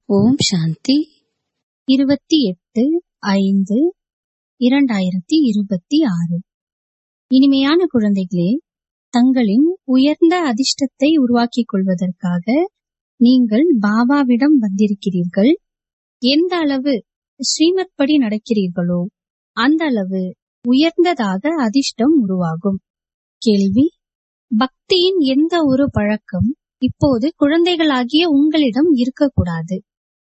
ஓம் சாந்தி இருபத்தி எட்டு ஐந்து இரண்டாயிரத்தி இருபத்தி ஆறு இனிமையான குழந்தைகளே தங்களின் உயர்ந்த அதிர்ஷ்டத்தை உருவாக்கிக் கொள்வதற்காக நீங்கள் பாபாவிடம் வந்திருக்கிறீர்கள் எந்த அளவு ஸ்ரீமத் படி நடக்கிறீர்களோ அந்த அளவு உயர்ந்ததாக அதிர்ஷ்டம் உருவாகும் கேள்வி பக்தியின் எந்த ஒரு பழக்கம் இப்போது குழந்தைகளாகிய உங்களிடம் இருக்கக்கூடாது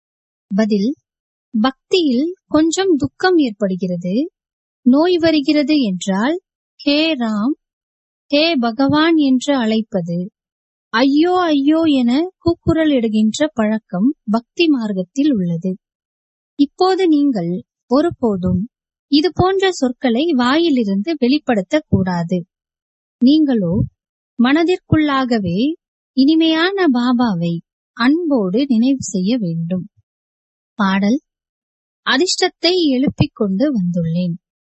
பதில் பக்தியில் கொஞ்சம் துக்கம் ஏற்படுகிறது நோய் வருகிறது என்றால் ஹே ராம் ஹே பகவான் என்று அழைப்பது ஐயோ ஐயோ என கூக்குரல் இடுகின்ற பழக்கம் பக்தி மார்க்கத்தில் உள்ளது இப்போது நீங்கள் ஒருபோதும் இது போன்ற சொற்களை வாயிலிருந்து வெளிப்படுத்தக் கூடாது நீங்களோ மனதிற்குள்ளாகவே இனிமையான பாபாவை அன்போடு நினைவு செய்ய வேண்டும் பாடல் அதிர்ஷ்டத்தை எழுப்பிக் கொண்டு வந்துள்ளேன்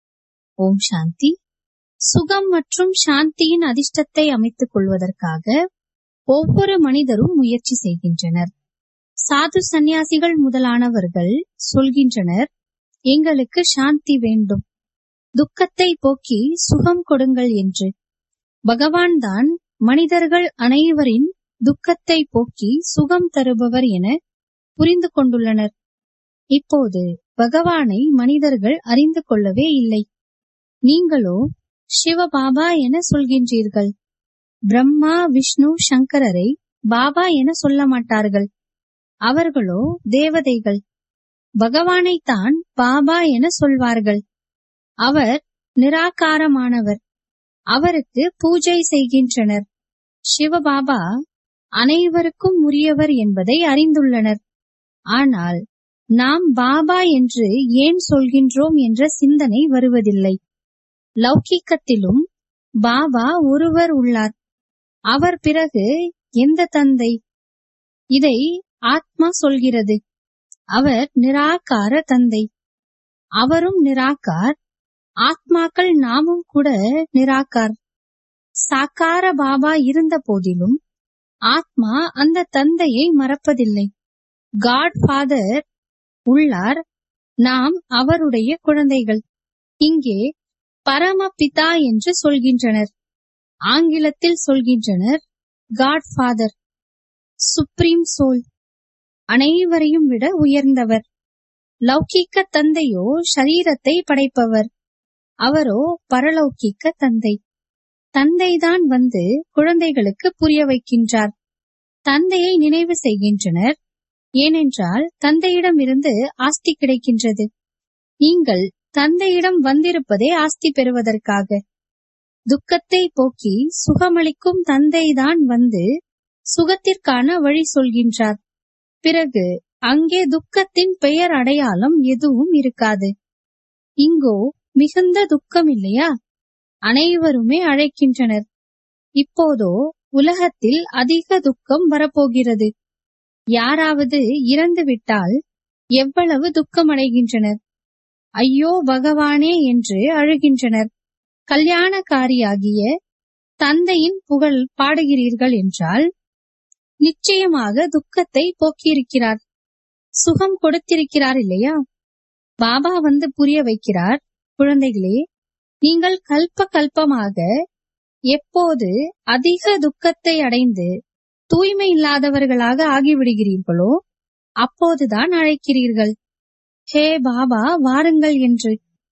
ஓம் சாந்தி சுகம் மற்றும் சாந்தியின் அதிர்ஷ்டத்தை அமைத்துக் கொள்வதற்காக ஒவ்வொரு மனிதரும் முயற்சி செய்கின்றனர் சாது சந்நியாசிகள் முதலானவர்கள் சொல்கின்றனர் எங்களுக்கு சாந்தி வேண்டும் துக்கத்தை போக்கி சுகம் கொடுங்கள் என்று பகவான் தான் மனிதர்கள் அனைவரின் துக்கத்தை போக்கி சுகம் தருபவர் என புரிந்து கொண்டுள்ளனர் இப்போது பகவானை மனிதர்கள் அறிந்து கொள்ளவே இல்லை நீங்களோ சிவபாபா என சொல்கின்றீர்கள் பிரம்மா விஷ்ணு சங்கரரை பாபா என சொல்ல மாட்டார்கள் அவர்களோ தேவதைகள் பகவானைத்தான் பாபா என சொல்வார்கள் அவர் நிராகாரமானவர் அவருக்கு பூஜை செய்கின்றனர் சிவபாபா அனைவருக்கும் உரியவர் என்பதை அறிந்துள்ளனர் ஆனால் நாம் பாபா என்று ஏன் சொல்கின்றோம் என்ற சிந்தனை வருவதில்லை லௌகிக்கத்திலும் பாபா ஒருவர் உள்ளார் அவர் பிறகு எந்த தந்தை இதை ஆத்மா சொல்கிறது அவர் நிராகார தந்தை அவரும் நிராகார் ஆத்மாக்கள் நாமும் கூட நிராகார் சாக்கார பாபா இருந்த போதிலும் ஆத்மா அந்த தந்தையை மறப்பதில்லை காட் ஃபாதர் உள்ளார் நாம் அவருடைய குழந்தைகள் இங்கே பரமபிதா என்று சொல்கின்றனர் ஆங்கிலத்தில் சொல்கின்றனர் காட் ஃபாதர் சுப்ரீம் சோல் அனைவரையும் விட உயர்ந்தவர் லௌகிக்க தந்தையோ ஷரீரத்தை படைப்பவர் அவரோ பரலௌகிக்க தந்தை தந்தைதான் வந்து குழந்தைகளுக்கு புரிய வைக்கின்றார் தந்தையை நினைவு செய்கின்றனர் ஏனென்றால் தந்தையிடம் இருந்து ஆஸ்தி கிடைக்கின்றது நீங்கள் தந்தையிடம் வந்திருப்பதே ஆஸ்தி பெறுவதற்காக துக்கத்தை போக்கி சுகமளிக்கும் தந்தைதான் வந்து சுகத்திற்கான வழி சொல்கின்றார் பிறகு அங்கே துக்கத்தின் பெயர் அடையாளம் எதுவும் இருக்காது இங்கோ மிகுந்த துக்கம் இல்லையா அனைவருமே அழைக்கின்றனர் இப்போதோ உலகத்தில் அதிக துக்கம் வரப்போகிறது யாராவது இறந்து விட்டால் எவ்வளவு துக்கம் அடைகின்றனர் ஐயோ பகவானே என்று அழுகின்றனர் கல்யாணக்காரியாகிய தந்தையின் புகழ் பாடுகிறீர்கள் என்றால் நிச்சயமாக துக்கத்தை போக்கியிருக்கிறார் சுகம் கொடுத்திருக்கிறார் இல்லையா பாபா வந்து புரிய வைக்கிறார் குழந்தைகளே நீங்கள் கல்ப கல்பமாக எப்போது அதிக துக்கத்தை அடைந்து தூய்மை இல்லாதவர்களாக ஆகிவிடுகிறீர்களோ அப்போதுதான் அழைக்கிறீர்கள் ஹே பாபா வாருங்கள் என்று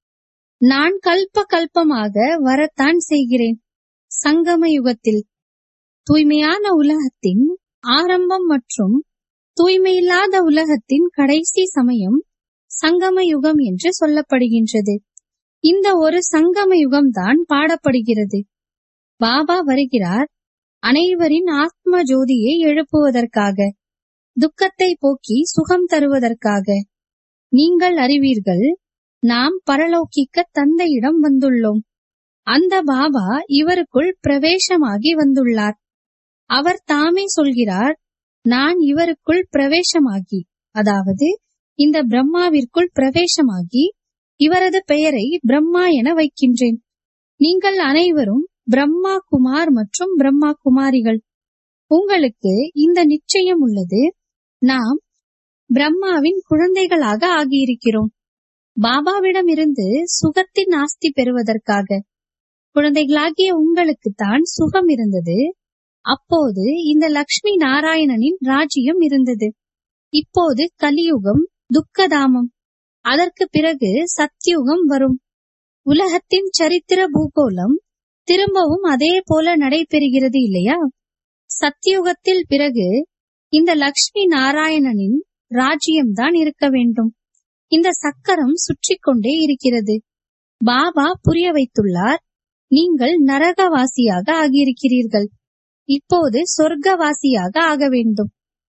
நான் கல்ப கல்பமாக வரத்தான் செய்கிறேன் சங்கம யுகத்தில் தூய்மையான உலகத்தின் ஆரம்பம் மற்றும் தூய்மையில்லாத உலகத்தின் கடைசி சமயம் சங்கம யுகம் என்று சொல்லப்படுகின்றது இந்த ஒரு சங்கம யுகம்தான் பாடப்படுகிறது பாபா வருகிறார் அனைவரின் ஆத்ம ஜோதியை எழுப்புவதற்காக துக்கத்தை போக்கி சுகம் தருவதற்காக நீங்கள் அறிவீர்கள் நாம் பரலோக்கிக்க தந்தையிடம் வந்துள்ளோம் அந்த பாபா இவருக்குள் பிரவேசமாகி வந்துள்ளார் அவர் தாமே சொல்கிறார் நான் இவருக்குள் பிரவேசமாகி அதாவது இந்த பிரம்மாவிற்குள் பிரவேசமாகி இவரது பெயரை பிரம்மா என வைக்கின்றேன் நீங்கள் அனைவரும் பிரம்மா குமார் மற்றும் பிரம்மா குமாரிகள் உங்களுக்கு இந்த நிச்சயம் உள்ளது நாம் பிரம்மாவின் குழந்தைகளாக ஆகியிருக்கிறோம் பாபாவிடமிருந்து சுகத்தின் ஆஸ்தி பெறுவதற்காக குழந்தைகளாகிய உங்களுக்குத்தான் சுகம் இருந்தது அப்போது இந்த லக்ஷ்மி நாராயணனின் ராஜ்யம் இருந்தது இப்போது கலியுகம் துக்கதாமம் அதற்கு பிறகு சத்யுகம் வரும் உலகத்தின் சரித்திர பூகோளம் திரும்பவும் அதே போல நடைபெறுகிறது இல்லையா சத்யுகத்தில் பிறகு இந்த லக்ஷ்மி நாராயணனின் ராஜ்யம்தான் இருக்க வேண்டும் இந்த சக்கரம் சுற்றி கொண்டே இருக்கிறது பாபா புரிய வைத்துள்ளார் நீங்கள் நரகவாசியாக ஆகியிருக்கிறீர்கள் இப்போது சொர்க்கவாசியாக ஆக வேண்டும்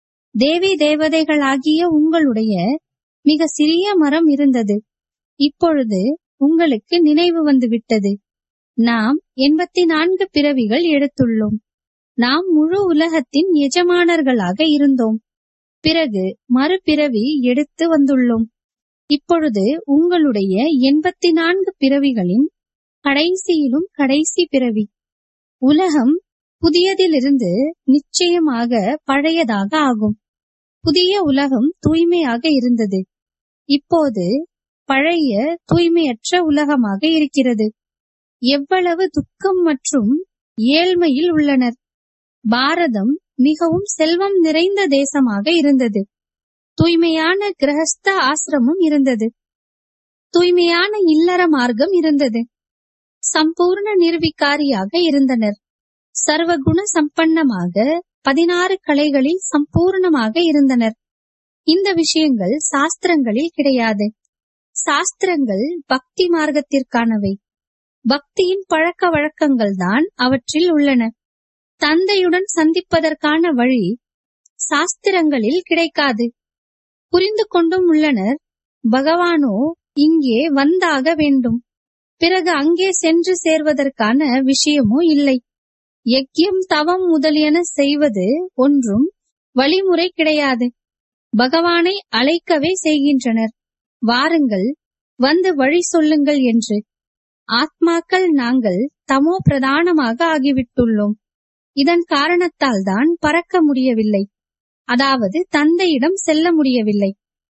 தேவி தேவதைகளாகிய உங்களுடைய மிக சிறிய மரம் இருந்தது இப்பொழுது உங்களுக்கு நினைவு வந்துவிட்டது நாம் எண்பத்தி நான்கு பிறவிகள் எடுத்துள்ளோம் நாம் முழு உலகத்தின் எஜமானர்களாக இருந்தோம் பிறகு மறுபிறவி எடுத்து வந்துள்ளோம் இப்பொழுது உங்களுடைய எண்பத்தி நான்கு பிறவிகளின் கடைசியிலும் கடைசி பிறவி உலகம் புதியதிலிருந்து நிச்சயமாக பழையதாக ஆகும் புதிய உலகம் தூய்மையாக இருந்தது இப்போது பழைய தூய்மையற்ற உலகமாக இருக்கிறது எவ்வளவு துக்கம் மற்றும் ஏழ்மையில் உள்ளனர் பாரதம் மிகவும் செல்வம் நிறைந்த தேசமாக இருந்தது தூய்மையான கிரகஸ்த ஆசிரமம் இருந்தது தூய்மையான இல்லற மார்க்கம் இருந்தது சம்பூர்ண நிர்விகாரியாக இருந்தனர் சர்வகுண சம்பன்னமாக பதினாறு கலைகளில் சம்பூர்ணமாக இருந்தனர் இந்த விஷயங்கள் சாஸ்திரங்களில் கிடையாது சாஸ்திரங்கள் பக்தி மார்க்கத்திற்கானவை பக்தியின் பழக்க வழக்கங்கள் தான் அவற்றில் உள்ளன தந்தையுடன் சந்திப்பதற்கான வழி சாஸ்திரங்களில் கிடைக்காது புரிந்து கொண்டும் உள்ளனர் பகவானோ இங்கே வந்தாக வேண்டும் பிறகு அங்கே சென்று சேர்வதற்கான விஷயமோ இல்லை யக்யம் தவம் முதலியன செய்வது ஒன்றும் வழிமுறை கிடையாது பகவானை அழைக்கவே செய்கின்றனர் வாருங்கள் வந்து வழி சொல்லுங்கள் என்று ஆத்மாக்கள் நாங்கள் தமோ பிரதானமாக ஆகிவிட்டுள்ளோம் இதன் காரணத்தால் தான் பறக்க முடியவில்லை அதாவது தந்தையிடம் செல்ல முடியவில்லை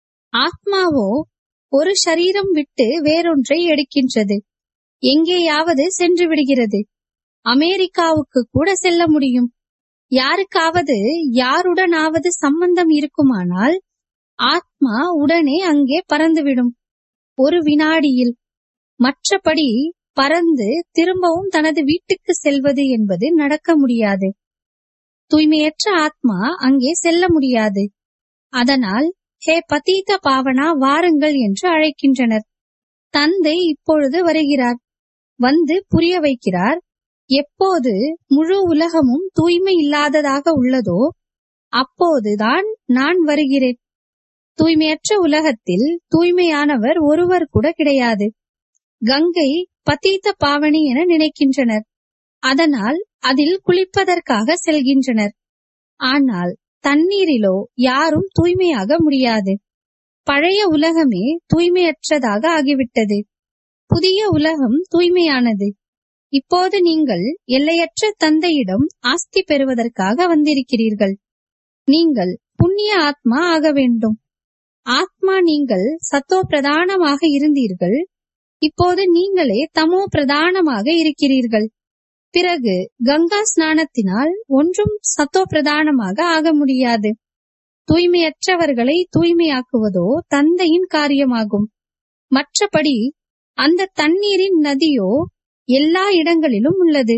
ஆத்மாவோ ஒரு சரீரம் விட்டு வேறொன்றை எடுக்கின்றது எங்கேயாவது சென்று விடுகிறது அமெரிக்காவுக்கு கூட செல்ல முடியும் யாருக்காவது யாருடனாவது சம்பந்தம் இருக்குமானால் ஆத்மா உடனே அங்கே பறந்துவிடும் ஒரு வினாடியில் மற்றபடி பறந்து திரும்பவும் தனது வீட்டுக்கு செல்வது என்பது நடக்க முடியாது தூய்மையற்ற ஆத்மா அங்கே செல்ல முடியாது அதனால் ஹே பதீத பாவனா வாருங்கள் என்று அழைக்கின்றனர் தந்தை இப்பொழுது வருகிறார் வந்து புரிய வைக்கிறார் எப்போது முழு உலகமும் தூய்மை இல்லாததாக உள்ளதோ அப்போதுதான் நான் வருகிறேன் தூய்மையற்ற உலகத்தில் தூய்மையானவர் ஒருவர் கூட கிடையாது கங்கை பதீத்த பாவனி என நினைக்கின்றனர் அதனால் அதில் குளிப்பதற்காக செல்கின்றனர் ஆனால் தண்ணீரிலோ யாரும் தூய்மையாக முடியாது பழைய உலகமே தூய்மையற்றதாக ஆகிவிட்டது புதிய உலகம் தூய்மையானது இப்போது நீங்கள் எல்லையற்ற தந்தையிடம் ஆஸ்தி பெறுவதற்காக வந்திருக்கிறீர்கள் நீங்கள் புண்ணிய ஆத்மா ஆக வேண்டும் ஆத்மா நீங்கள் சத்தோ பிரதானமாக இருந்தீர்கள் இப்போது நீங்களே தமோ பிரதானமாக இருக்கிறீர்கள் பிறகு கங்கா ஸ்நானத்தினால் ஒன்றும் சத்தோ பிரதானமாக ஆக முடியாது தூய்மையற்றவர்களை தூய்மையாக்குவதோ தந்தையின் காரியமாகும் மற்றபடி அந்த தண்ணீரின் நதியோ எல்லா இடங்களிலும் உள்ளது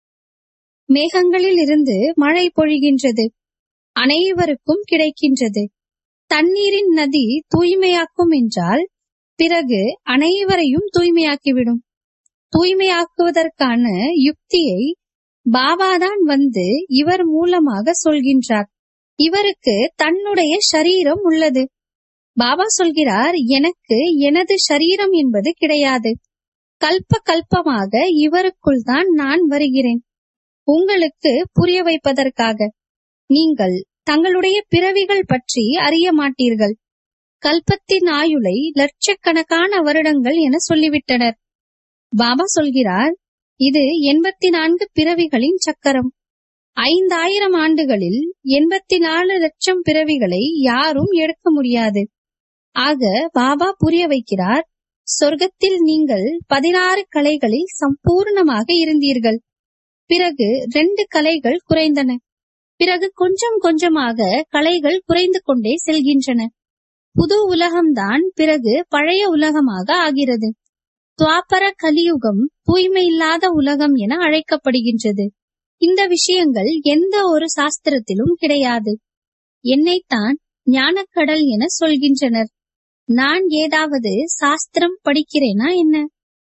மேகங்களில் இருந்து மழை பொழிகின்றது அனைவருக்கும் கிடைக்கின்றது தண்ணீரின் நதி தூய்மையாக்கும் என்றால் பிறகு அனைவரையும் தூய்மையாக்கிவிடும் தூய்மையாக்குவதற்கான யுக்தியை பாபாதான் வந்து இவர் மூலமாக சொல்கின்றார் இவருக்கு தன்னுடைய சரீரம் உள்ளது பாபா சொல்கிறார் எனக்கு எனது சரீரம் என்பது கிடையாது கல்ப கல்பமாக இவருக்குள் தான் நான் வருகிறேன் உங்களுக்கு புரிய வைப்பதற்காக நீங்கள் தங்களுடைய பிறவிகள் பற்றி அறிய மாட்டீர்கள் கல்பத்தின் ஆயுளை லட்சக்கணக்கான வருடங்கள் என சொல்லிவிட்டனர் பாபா சொல்கிறார் இது எண்பத்தி நான்கு பிறவிகளின் சக்கரம் ஐந்தாயிரம் ஆண்டுகளில் எண்பத்தி நாலு லட்சம் பிறவிகளை யாரும் எடுக்க முடியாது ஆக பாபா புரிய வைக்கிறார் சொர்க்கத்தில் நீங்கள் பதினாறு கலைகளில் சம்பூர்ணமாக இருந்தீர்கள் பிறகு ரெண்டு கலைகள் குறைந்தன பிறகு கொஞ்சம் கொஞ்சமாக கலைகள் குறைந்து கொண்டே செல்கின்றன புது உலகம்தான் பிறகு பழைய உலகமாக ஆகிறது துவாபர கலியுகம் தூய்மை இல்லாத உலகம் என அழைக்கப்படுகின்றது இந்த விஷயங்கள் எந்த ஒரு சாஸ்திரத்திலும் கிடையாது என்னைத்தான் ஞானக்கடல் என சொல்கின்றனர் நான் ஏதாவது சாஸ்திரம் படிக்கிறேனா என்ன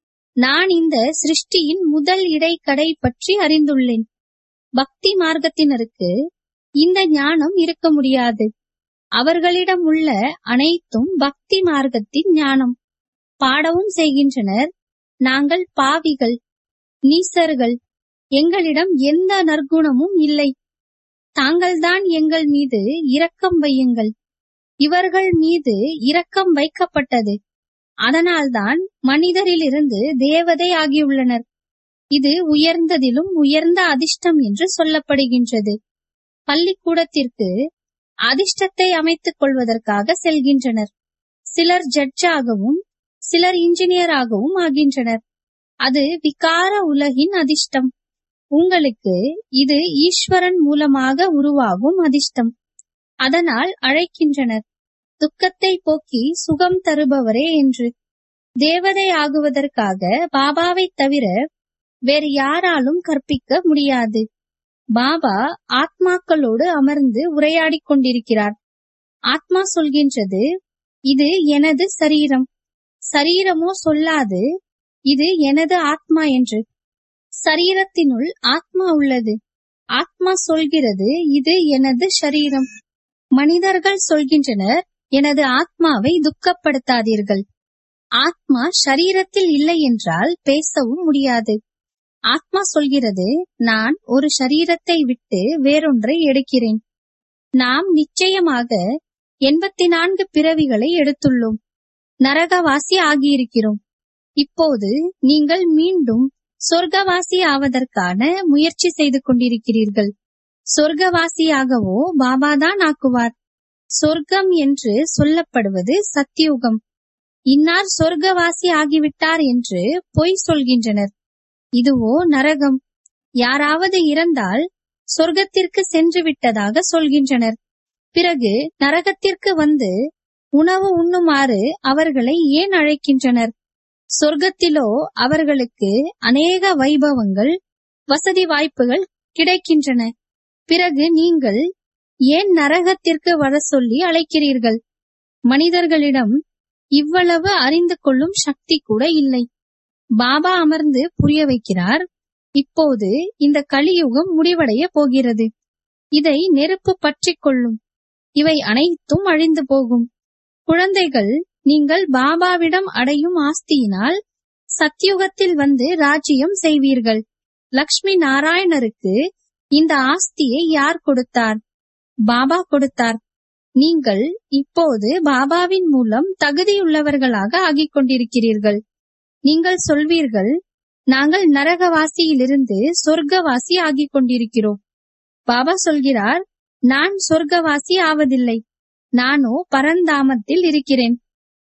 நான் இந்த சிருஷ்டியின் முதல் இடைக்கடை பற்றி அறிந்துள்ளேன் பக்தி மார்க்கத்தினருக்கு இந்த ஞானம் இருக்க முடியாது அவர்களிடம் உள்ள அனைத்தும் பக்தி மார்க்கத்தின் ஞானம் பாடவும் செய்கின்றனர் நாங்கள் பாவிகள் நீசர்கள் எங்களிடம் எந்த நற்குணமும் இல்லை தாங்கள்தான் எங்கள் மீது இரக்கம் வையுங்கள் இவர்கள் மீது இரக்கம் வைக்கப்பட்டது அதனால்தான் மனிதரிலிருந்து தேவதை ஆகியுள்ளனர் இது உயர்ந்ததிலும் உயர்ந்த அதிர்ஷ்டம் என்று சொல்லப்படுகின்றது பள்ளிக்கூடத்திற்கு அதிர்ஷ்டத்தை அமைத்துக் கொள்வதற்காக செல்கின்றனர் சிலர் ஜட்ஜாகவும் சிலர் இன்ஜினியராகவும் ஆகின்றனர் அது விகார உலகின் அதிர்ஷ்டம் உங்களுக்கு இது ஈஸ்வரன் மூலமாக உருவாகும் அதிர்ஷ்டம் அதனால் அழைக்கின்றனர் துக்கத்தை போக்கி சுகம் தருபவரே என்று தேவதை ஆகுவதற்காக பாபாவை தவிர வேறு யாராலும் கற்பிக்க முடியாது பாபா ஆத்மாக்களோடு அமர்ந்து உரையாடிக் கொண்டிருக்கிறார் ஆத்மா சொல்கின்றது இது எனது சரீரம் சரீரமோ சொல்லாது இது எனது ஆத்மா என்று சரீரத்தினுள் ஆத்மா உள்ளது ஆத்மா சொல்கிறது இது எனது சரீரம் மனிதர்கள் சொல்கின்றனர் எனது ஆத்மாவை துக்கப்படுத்தாதீர்கள் ஆத்மா சரீரத்தில் இல்லை என்றால் பேசவும் முடியாது ஆத்மா சொல்கிறது நான் ஒரு சரீரத்தை விட்டு வேறொன்றை எடுக்கிறேன் நாம் நிச்சயமாக எண்பத்தி நான்கு பிறவிகளை எடுத்துள்ளோம் நரகவாசி ஆகியிருக்கிறோம் இப்போது நீங்கள் மீண்டும் சொர்க்கவாசி ஆவதற்கான முயற்சி செய்து கொண்டிருக்கிறீர்கள் சொர்க்கவாசியாகவோ பாபாதான் ஆக்குவார் சொர்க்கம் என்று சொல்லப்படுவது சத்தியுகம் இன்னார் சொர்க்கவாசி ஆகிவிட்டார் என்று பொய் சொல்கின்றனர் இதுவோ நரகம் யாராவது இறந்தால் சொர்க்கத்திற்கு சென்று விட்டதாக சொல்கின்றனர் பிறகு நரகத்திற்கு வந்து உணவு உண்ணுமாறு அவர்களை ஏன் அழைக்கின்றனர் சொர்க்கத்திலோ அவர்களுக்கு அநேக வைபவங்கள் வசதி வாய்ப்புகள் கிடைக்கின்றன பிறகு நீங்கள் ஏன் நரகத்திற்கு வர சொல்லி அழைக்கிறீர்கள் மனிதர்களிடம் இவ்வளவு அறிந்து கொள்ளும் சக்தி கூட இல்லை பாபா அமர்ந்து புரிய வைக்கிறார் இப்போது இந்த கலியுகம் முடிவடைய போகிறது இதை நெருப்பு பற்றிக் கொள்ளும் இவை அனைத்தும் அழிந்து போகும் குழந்தைகள் நீங்கள் பாபாவிடம் அடையும் ஆஸ்தியினால் சத்யுகத்தில் வந்து ராஜ்யம் செய்வீர்கள் லக்ஷ்மி நாராயணருக்கு இந்த ஆஸ்தியை யார் கொடுத்தார் பாபா கொடுத்தார் நீங்கள் இப்போது பாபாவின் மூலம் தகுதியுள்ளவர்களாக ஆகிக் கொண்டிருக்கிறீர்கள் நீங்கள் சொல்வீர்கள் நாங்கள் நரகவாசியிலிருந்து சொர்க்கவாசி ஆகிக் கொண்டிருக்கிறோம் பாபா சொல்கிறார் நான் சொர்க்கவாசி ஆவதில்லை நானோ பரந்தாமத்தில் இருக்கிறேன்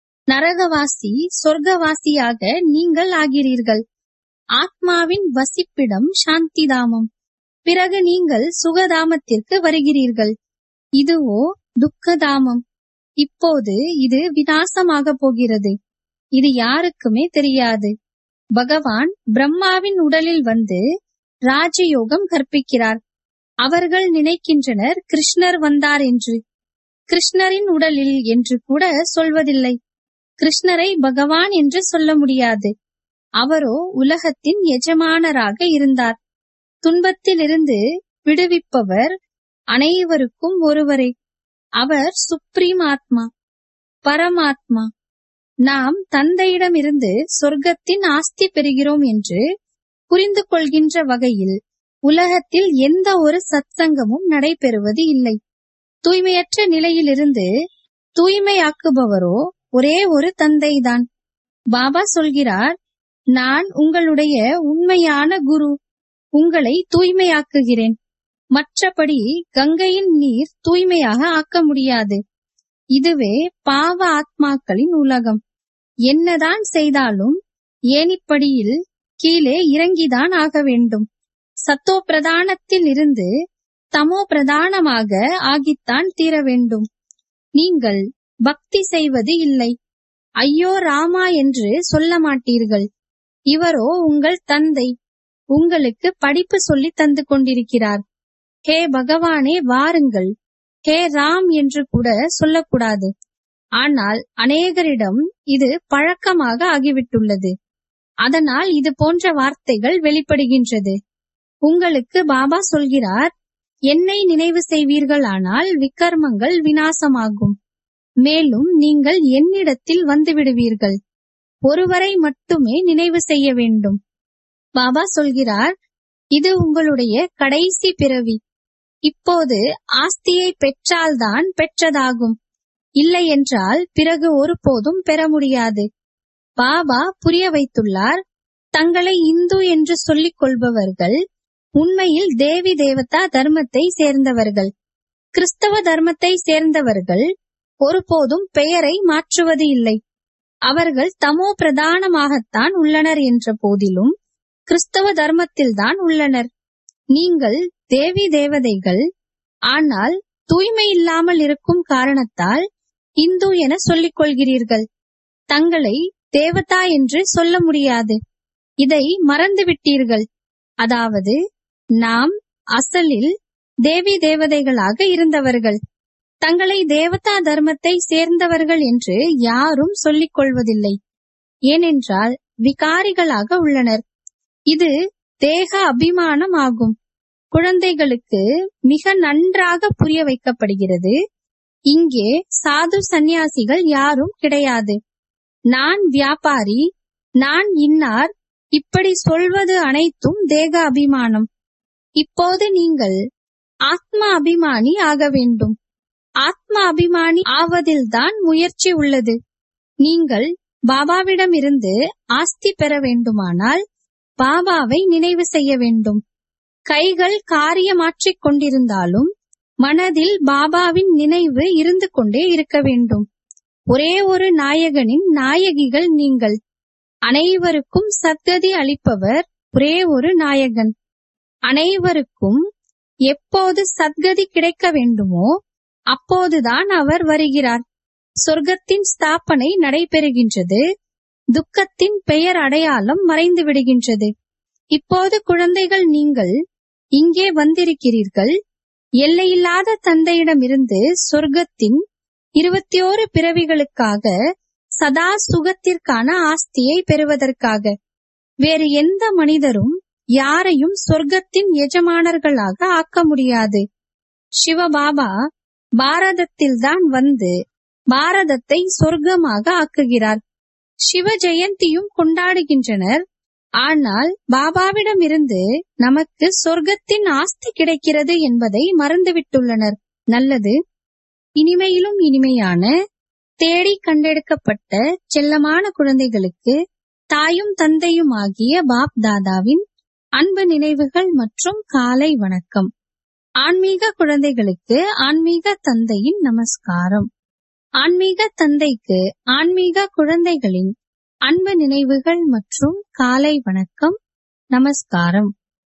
நரகவாசி சொர்க்கவாசியாக நீங்கள் ஆகிறீர்கள் ஆத்மாவின் வசிப்பிடம் சாந்திதாமம் பிறகு நீங்கள் சுகதாமத்திற்கு வருகிறீர்கள் இதுவோ துக்கதாமம் இப்போது இது விநாசமாக போகிறது இது யாருக்குமே தெரியாது பகவான் பிரம்மாவின் உடலில் வந்து ராஜயோகம் கற்பிக்கிறார் அவர்கள் நினைக்கின்றனர் கிருஷ்ணர் வந்தார் என்று கிருஷ்ணரின் உடலில் என்று கூட சொல்வதில்லை கிருஷ்ணரை பகவான் என்று சொல்ல முடியாது அவரோ உலகத்தின் எஜமானராக இருந்தார் துன்பத்திலிருந்து விடுவிப்பவர் அனைவருக்கும் ஒருவரே அவர் சுப்ரீம் ஆத்மா பரமாத்மா நாம் தந்தையிடமிருந்து சொர்க்கத்தின் ஆஸ்தி பெறுகிறோம் என்று புரிந்து கொள்கின்ற வகையில் உலகத்தில் எந்த ஒரு சத்சங்கமும் நடைபெறுவது இல்லை தூய்மையற்ற நிலையிலிருந்து தூய்மையாக்குபவரோ ஒரே ஒரு தந்தைதான் பாபா சொல்கிறார் நான் உங்களுடைய உண்மையான குரு உங்களை தூய்மையாக்குகிறேன் மற்றபடி கங்கையின் நீர் தூய்மையாக ஆக்க முடியாது இதுவே பாவ ஆத்மாக்களின் உலகம் என்னதான் செய்தாலும் ஏனிப்படியில் கீழே இறங்கிதான் ஆக வேண்டும் சத்தோ பிரதானத்தில் இருந்து தமோ பிரதானமாக ஆகித்தான் தீர வேண்டும் நீங்கள் பக்தி செய்வது இல்லை ஐயோ ராமா என்று சொல்ல மாட்டீர்கள் இவரோ உங்கள் தந்தை உங்களுக்கு படிப்பு சொல்லி தந்து கொண்டிருக்கிறார் ஹே பகவானே வாருங்கள் ஹே ராம் என்று கூட சொல்லக்கூடாது ஆனால் அநேகரிடம் இது பழக்கமாக ஆகிவிட்டுள்ளது அதனால் இது போன்ற வார்த்தைகள் வெளிப்படுகின்றது உங்களுக்கு பாபா சொல்கிறார் என்னை நினைவு செய்வீர்களானால் விக்கர்மங்கள் வினாசமாகும் மேலும் நீங்கள் என்னிடத்தில் வந்து விடுவீர்கள் ஒருவரை மட்டுமே நினைவு செய்ய வேண்டும் பாபா சொல்கிறார் இது உங்களுடைய கடைசி பிறவி இப்போது ஆஸ்தியை பெற்றால்தான் பெற்றதாகும் இல்லை என்றால் பிறகு ஒருபோதும் பெற முடியாது பாபா புரிய வைத்துள்ளார் தங்களை இந்து என்று சொல்லிக் கொள்பவர்கள் உண்மையில் தேவி தேவதா தர்மத்தை சேர்ந்தவர்கள் கிறிஸ்தவ தர்மத்தை சேர்ந்தவர்கள் ஒருபோதும் பெயரை மாற்றுவது இல்லை அவர்கள் தமோ பிரதானமாகத்தான் உள்ளனர் என்ற போதிலும் கிறிஸ்தவ தர்மத்தில்தான் உள்ளனர் நீங்கள் தேவி தேவதைகள் ஆனால் தூய்மை இல்லாமல் இருக்கும் காரணத்தால் இந்து என சொல்லிக் கொள்கிறீர்கள் தங்களை தேவதா என்று சொல்ல முடியாது இதை மறந்துவிட்டீர்கள் அதாவது நாம் அசலில் தேவி தேவதைகளாக இருந்தவர்கள் தங்களை தேவதா தர்மத்தை சேர்ந்தவர்கள் என்று யாரும் சொல்லிக் கொள்வதில்லை ஏனென்றால் விகாரிகளாக உள்ளனர் இது தேக அபிமானம் ஆகும் குழந்தைகளுக்கு மிக நன்றாக புரிய வைக்கப்படுகிறது இங்கே சாது சந்நியாசிகள் யாரும் கிடையாது நான் வியாபாரி நான் இன்னார் இப்படி சொல்வது அனைத்தும் தேக அபிமானம் இப்போது நீங்கள் ஆத்ம அபிமானி ஆக வேண்டும் ஆத்ம அபிமானி ஆவதில்தான் முயற்சி உள்ளது நீங்கள் பாபாவிடமிருந்து ஆஸ்தி பெற வேண்டுமானால் பாபாவை நினைவு செய்ய வேண்டும் கைகள் காரியமாற்றிக் கொண்டிருந்தாலும் மனதில் பாபாவின் நினைவு இருந்து கொண்டே இருக்க வேண்டும் ஒரே ஒரு நாயகனின் நாயகிகள் நீங்கள் அனைவருக்கும் சத்கதி அளிப்பவர் ஒரே ஒரு நாயகன் அனைவருக்கும் எப்போது சத்கதி கிடைக்க வேண்டுமோ அப்போதுதான் அவர் வருகிறார் சொர்க்கத்தின் ஸ்தாபனை நடைபெறுகின்றது துக்கத்தின் பெயர் அடையாளம் மறைந்து விடுகின்றது இப்போது குழந்தைகள் நீங்கள் இங்கே வந்திருக்கிறீர்கள் எல்லையில்லாத தந்தையிடமிருந்து சொர்க்கத்தின் இருபத்தி ஓரு பிறவிகளுக்காக சதா சுகத்திற்கான ஆஸ்தியை பெறுவதற்காக வேறு எந்த மனிதரும் யாரையும் சொர்க்கத்தின் எஜமானர்களாக ஆக்க முடியாது சிவபாபா பாரதத்தில்தான் வந்து பாரதத்தை சொர்க்கமாக ஆக்குகிறார் சிவ ஜெயந்தியும் கொண்டாடுகின்றனர் ஆனால் பாபாவிடமிருந்து நமக்கு சொர்க்கத்தின் ஆஸ்தி கிடைக்கிறது என்பதை மறந்துவிட்டுள்ளனர் நல்லது இனிமையிலும் இனிமையான தேடி கண்டெடுக்கப்பட்ட செல்லமான குழந்தைகளுக்கு தாயும் தந்தையும் ஆகிய பாப் தாதாவின் அன்பு நினைவுகள் மற்றும் காலை வணக்கம் ஆன்மீக குழந்தைகளுக்கு ஆன்மீக தந்தையின் நமஸ்காரம் ஆன்மீக தந்தைக்கு ஆன்மீக குழந்தைகளின் அன்பு நினைவுகள் மற்றும் காலை வணக்கம் நமஸ்காரம்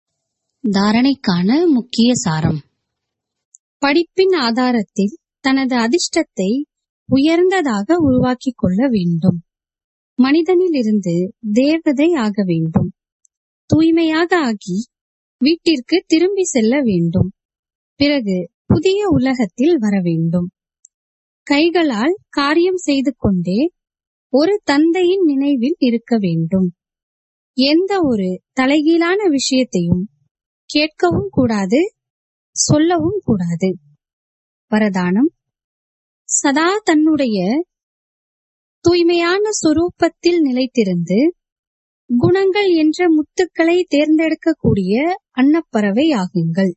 தாரணைக்கான முக்கிய சாரம் படிப்பின் ஆதாரத்தில் தனது அதிர்ஷ்டத்தை உயர்ந்ததாக உருவாக்கிக் கொள்ள வேண்டும் மனிதனிலிருந்து தேவதை ஆக வேண்டும் தூய்மையாக ஆகி வீட்டிற்கு திரும்பி செல்ல வேண்டும் பிறகு புதிய உலகத்தில் வர வேண்டும் கைகளால் காரியம் செய்து கொண்டே ஒரு தந்தையின் நினைவில் இருக்க வேண்டும் எந்த ஒரு தலைகீழான விஷயத்தையும் கேட்கவும் கூடாது சொல்லவும் கூடாது வரதானம் சதா தன்னுடைய தூய்மையான சொரூபத்தில் நிலைத்திருந்து குணங்கள் என்ற முத்துக்களை தேர்ந்தெடுக்கக்கூடிய அன்னப்பறவை ஆகுங்கள்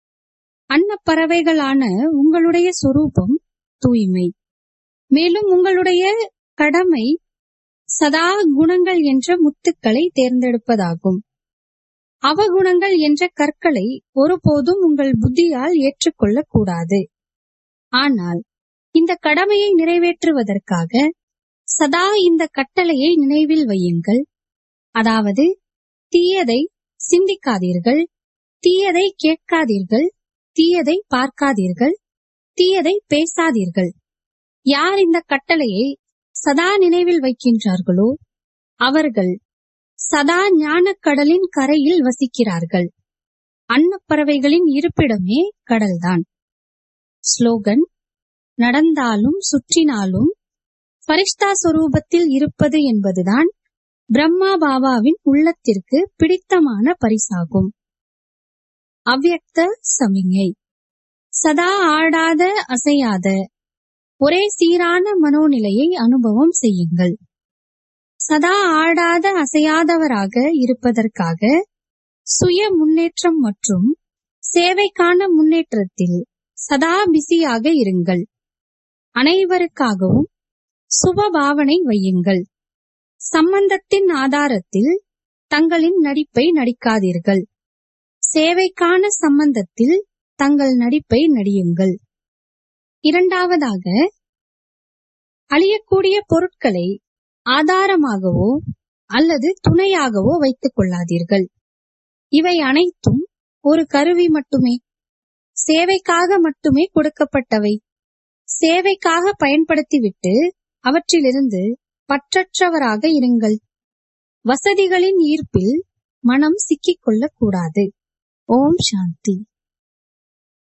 அன்னப்பறவைகளான உங்களுடைய சொரூபம் தூய்மை மேலும் உங்களுடைய கடமை சதா குணங்கள் என்ற முத்துக்களை தேர்ந்தெடுப்பதாகும் அவகுணங்கள் என்ற கற்களை ஒருபோதும் உங்கள் புத்தியால் ஏற்றுக்கொள்ளக் கூடாது ஆனால் இந்த கடமையை நிறைவேற்றுவதற்காக சதா இந்த கட்டளையை நினைவில் வையுங்கள் அதாவது தீயதை சிந்திக்காதீர்கள் தீயதை கேட்காதீர்கள் தீயதை பார்க்காதீர்கள் தீயதை பேசாதீர்கள் யார் இந்த கட்டளையை சதா நினைவில் வைக்கின்றார்களோ அவர்கள் சதா ஞானக்கடலின் கரையில் வசிக்கிறார்கள் அன்னப்பறவைகளின் இருப்பிடமே கடல்தான் ஸ்லோகன் நடந்தாலும் சுற்றினாலும் பரிஷ்தா சொரூபத்தில் இருப்பது என்பதுதான் பிரம்மா பாபாவின் உள்ளத்திற்கு பிடித்தமான பரிசாகும் அவ்யக்த சமிஞை சதா ஆடாத அசையாத ஒரே சீரான மனோநிலையை அனுபவம் செய்யுங்கள் சதா ஆடாத அசையாதவராக இருப்பதற்காக சுய முன்னேற்றம் மற்றும் சேவைக்கான முன்னேற்றத்தில் சதா பிஸியாக இருங்கள் அனைவருக்காகவும் சுப பாவனை வையுங்கள் சம்பந்தத்தின் ஆதாரத்தில் தங்களின் நடிப்பை நடிக்காதீர்கள் சேவைக்கான சம்பந்தத்தில் தங்கள் நடிப்பை நடியுங்கள் இரண்டாவதாக அழியக்கூடிய பொருட்களை ஆதாரமாகவோ அல்லது துணையாகவோ வைத்துக் கொள்ளாதீர்கள் இவை அனைத்தும் ஒரு கருவி மட்டுமே சேவைக்காக மட்டுமே கொடுக்கப்பட்டவை சேவைக்காக பயன்படுத்திவிட்டு அவற்றிலிருந்து பற்றற்றவராக இருங்கள் வசதிகளின் ஈர்ப்பில் மனம் சிக்கிக் கொள்ளக்கூடாது ஓம் சாந்தி